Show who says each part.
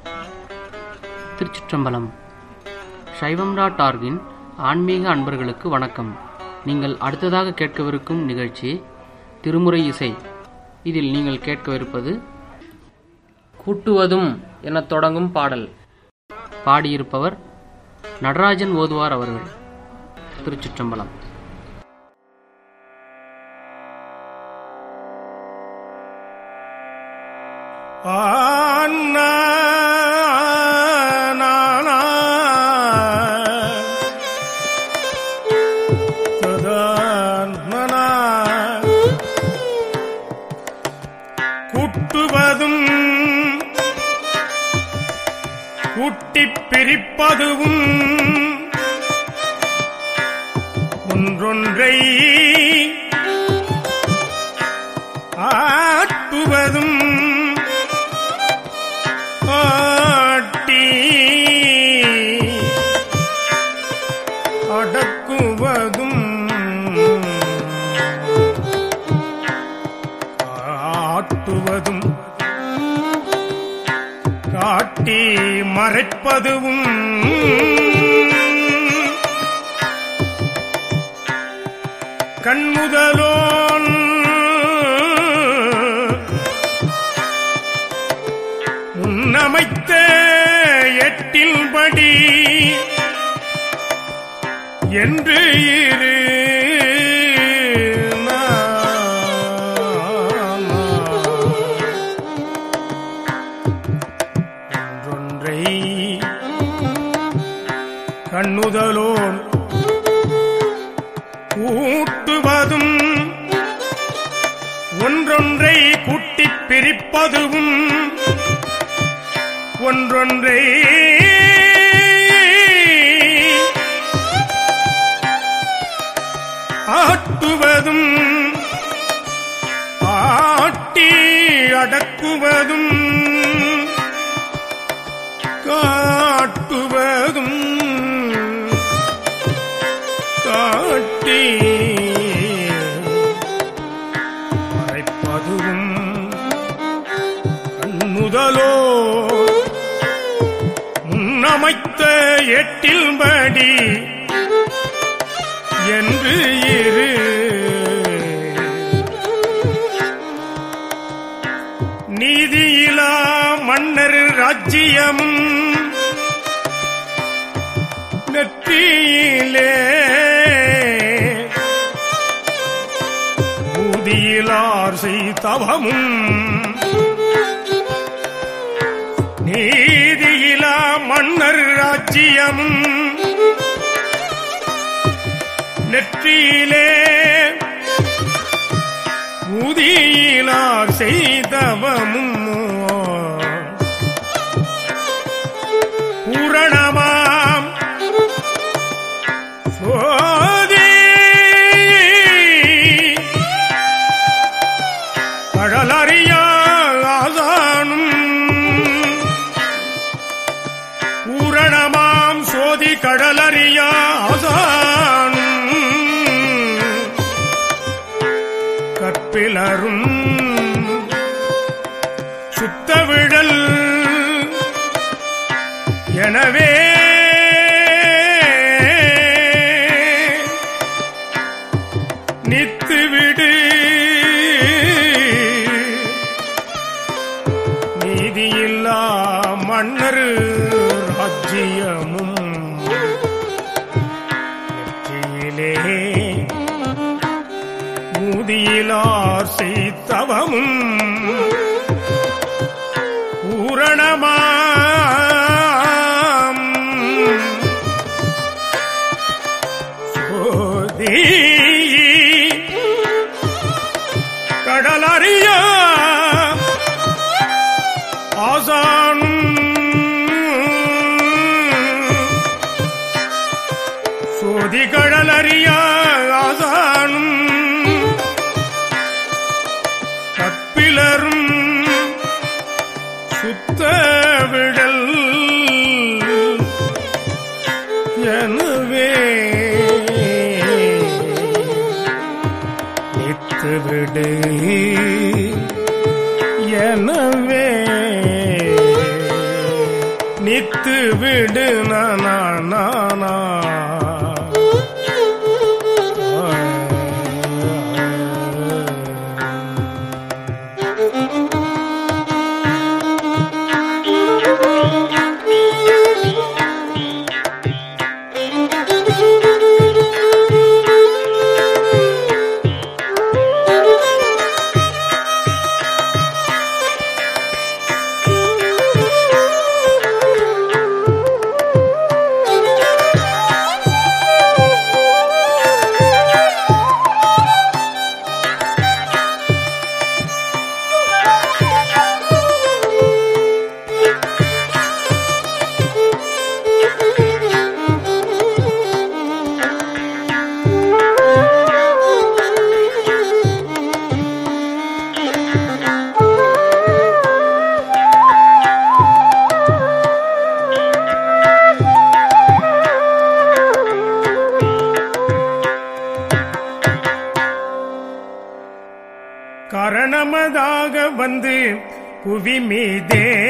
Speaker 1: திருச்சிற்றம்பலம் சைவம் டாட் ஆர்கின் ஆன்மீக அன்பர்களுக்கு வணக்கம் நீங்கள் அடுத்ததாக கேட்கவிருக்கும் நிகழ்ச்சி திருமுறை இசை இதில் நீங்கள் கேட்கவிருப்பது கூட்டுவதும் எனத் தொடங்கும் பாடல் பாடியிருப்பவர் நடராஜன் ஓதுவார் அவர்கள் திருச்சிற்றம்பலம்
Speaker 2: ஆன்னா நானா. ததான்னா. கூட்டுவதும் கூட்டிப் பிரிப்பதுவும் ஒன்றொன்றை ஆட்டுவதும் ஆட்டி அடக்குவதும் ஆட்டுவதும் காட்டி மறைப்பதுவும் கண்முதலோன் உன்னமைத்த எட்டில்படி என்று இரு ஒன்றொன்றை கண்ணுதலோன் கூட்டுவதும் ஒன்றொன்றை கூட்டிப் பிரிப்பதுவும் ஒன்றொன்றை ஆட்டுவதும் ஆட்டி அடக்குவதும் காட்டுவதும் காட்டி மறைப்பதுவும் கண்ணுதலோ முன்னமைத்த எட்டில்படி என்று இரு நீதியிலா மன்னர் ராஜ்யமும் நெற்றியிலே ஊதியிலார் செய்தவமும் நீதியிலா மன்னர் ராஜ்யமும் நெற்றியிலே ஊதியிலார் செய்தவமும் பூரணமாம் சோதி கடலறியாதானும் பூரணமாம் சோதி கடலறியாதானும் கற்பிலரும் சுத்தவிடல் எனவே நித்துவிடு நீதியில்லா மன்னர் ராஜ்யமும் நெற்றியிலே மூதியிலார் செய்தவமும் பூரணமாம் சோதி கடலறிய ஆசானும் சோதி கடலறிய ஆசானும் கற்பிலரும் சுத்த விடல் எனவே நித்து விடு எனவே நித்து விடு நானா நானா கரணமதாக வந்து புவி மீதே